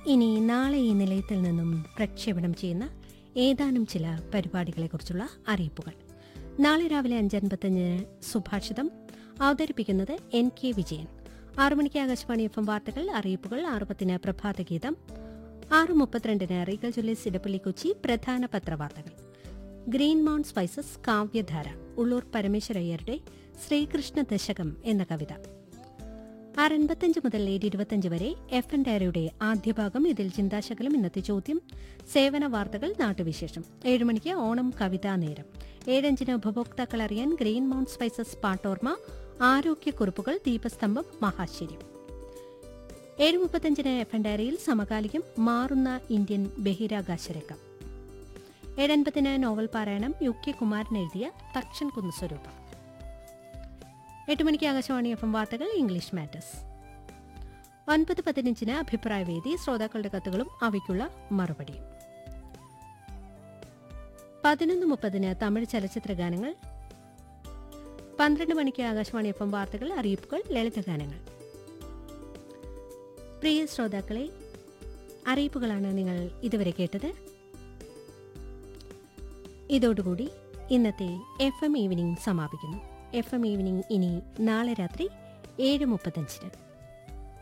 ഇനി നാളെ ഈ നിലയത്തിൽ നിന്നും പ്രക്ഷേപണം ചെയ്യുന്ന ഏതാനും ചില പരിപാടികളെക്കുറിച്ചുള്ള അറിയിപ്പുകൾ നാളെ രാവിലെ അഞ്ചൻപത്തഞ്ചിന് സുഭാഷിതം അവതരിപ്പിക്കുന്നത് എൻ കെ വിജയൻ ആറു മണിക്ക് ആകാശവാണി എഫ് എം വാർത്തകൾ അറിയിപ്പുകൾ ആറ് പത്തിന് പ്രഭാതഗീതം ആറ് മുപ്പത്തിരണ്ടിന് റീഗൽ ജ്വല്ലേഴ്സ് ഇടപ്പള്ളി കൊച്ചി പ്രധാന പത്രവാർത്തകൾ ഗ്രീൻ മൗണ്ട് സ്പൈസസ് കാവ്യധാര ഉള്ളൂർ പരമേശ്വരയ്യരുടെ ശ്രീകൃഷ്ണ ദശകം എന്ന കവിത ആറ് എൺപത്തഞ്ച് മുതൽ ഏഴ് ഇരുപത്തഞ്ച് വരെ എഫ് എൻ ഡയറിയുടെ ആദ്യ ഭാഗം ഇതിൽ ചിന്താശകലം ഇന്നത്തെ ചോദ്യം സേവന വാർത്തകൾ നാട്ടുവിശേഷം ഏഴ് മണിക്ക് ഓണം കവിതാ നേരം ഏഴഞ്ചിന് ഉപഭോക്താക്കൾ അറിയാൻ ഗ്രീൻ മൗണ്ട് സ്പൈസസ് പാട്ടോർമ ആരോഗ്യക്കുറിപ്പുകൾ ദീപസ്തംഭം മഹാശ്ചര്യം ഏഴ് മുപ്പത്തഞ്ചിന് എഫ് എൻ ഡയറിയിൽ സമകാലികം മാറുന്ന ഇന്ത്യൻ ബഹിരാകാശരംഗം ഏഴൻപതിന് നോവൽ പാരായണം യു കെ കുമാരൻ എഴുതിയ തക്ഷൻ കുന്ന് സ്വരൂപം എട്ട് മണിക്ക് ആകാശവാണി എഫ് എം വാർത്തകൾ ഇംഗ്ലീഷ് മാറ്റേഴ്സ് ഒൻപത് പതിനഞ്ചിന് അഭിപ്രായവേദി ശ്രോതാക്കളുടെ കത്തുകളും അവയ്ക്കുള്ള മറുപടിയും പതിനൊന്ന് മുപ്പതിന് തമിഴ് ചലച്ചിത്ര ഗാനങ്ങൾ പന്ത്രണ്ട് മണിക്ക് ആകാശവാണി എഫ് എം വാർത്തകൾ അറിയിപ്പുകൾ ലളിതഗാനങ്ങൾ പ്രിയ ശ്രോതാക്കളെ അറിയിപ്പുകളാണ് നിങ്ങൾ ഇതുവരെ കേട്ടത് ഇതോടുകൂടി ഇന്നത്തെ എഫ് എം ഈവനിംഗ് സമാപിക്കുന്നു എഫ് എം ഈവനിംഗ് ഇനി നാളെ രാത്രി ഏഴ് മുപ്പത്തഞ്ചിന്